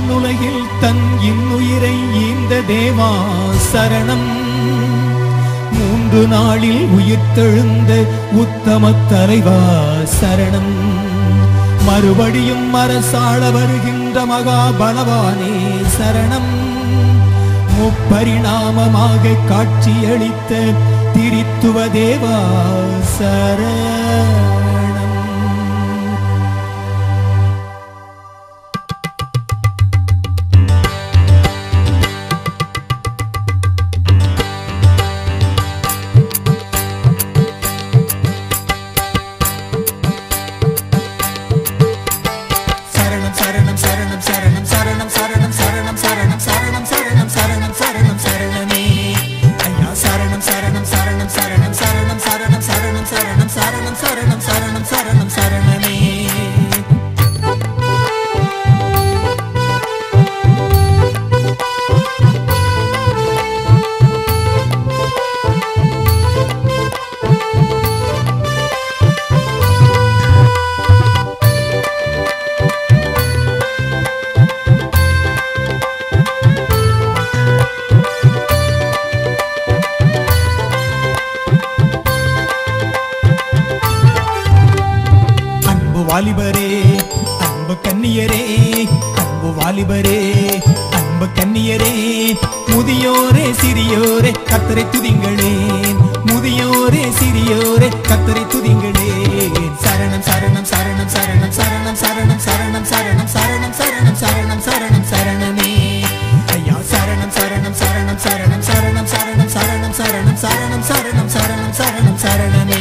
மண்ணுலகில் தன் இன்னுயிரை ஈந்த தேவா சரணம் மூன்று நாளில் உயிர்த்தெழுந்த உத்தம தலைவா சரணம் மறுபடியும் அரசாள வருகின்ற மகா பலவானே சரணம் முப்பரிணாமமாக காட்சியளித்த திரித்துவ தேவா சரணம் சரணம் சரணம் சரணம் சரணம் சரணம் சரணம் சரணம் சரணம் சரணம் சரணம் சரணம் சரணம் சரணமே ஐயா சரணம் சரணம் சரணம் சரணம் சரணம் சரணம் சரணம் சரணம் சரணம் சரணம் சரணம் சரணம் சரணமே அன்பு வாலிபரே அன்பு கன்னியரே அன்பு வாலிபரே அன்பு கன்னியரே முதியோரே சிறியோரே கத்தரை துதிங்களே முதியோரே சிறியோரே கத்தரை துதிங்களே சரணம் சரணம் சரணம் சரணம் சரணம் சரணம் சரணம் சரணம் சரணம் சரணம் சரணம் சரணம் சரணமே ஐயா சரணம் சரணம் சரணம் சரணம் சரணம் சரணம் சரணம் சரணம் சரணம் சரணம் சரணம் சரணம் சரணமே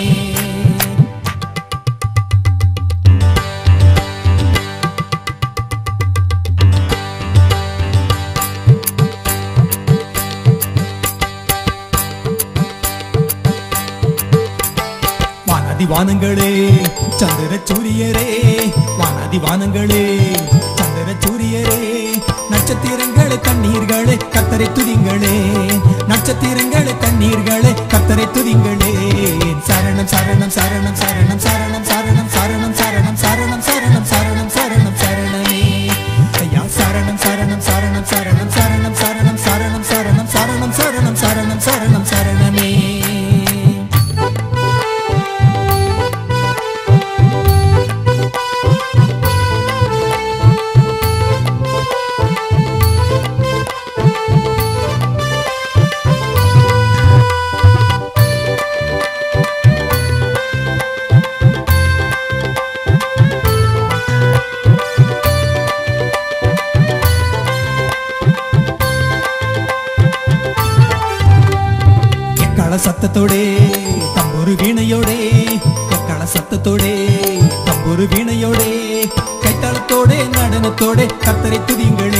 வானதி வானங்களே சந்திர சூரியரே வானதி வானங்களே சந்திர சூரியரே நட்சத்திரங்களே தண்ணீர்களே கத்தரை துதிங்களே நட்சத்திரங்களே தண்ணீர்களே கத்தரை துதிங்களே சரணம் சரணம் சரணம் சரணம் சரணம் சரணம் சரணம் சரணம் சரணம் சரணம் சரணம் சரணம் சரணமே ஐயா சரணம் சரணம் சரணம் சரணம் சரணம் சரணம் சரணம் சரணம் சரணம் சரணம் சரணம் சரணம் சரணமே எக்கள சத்தத்தோடே தம்புரு வீணையோடே எக்கள சத்தத்தோடே தம்புரு வீணையோடே கைத்தாளத்தோடே நடனத்தோடே கத்தரை துதிங்களே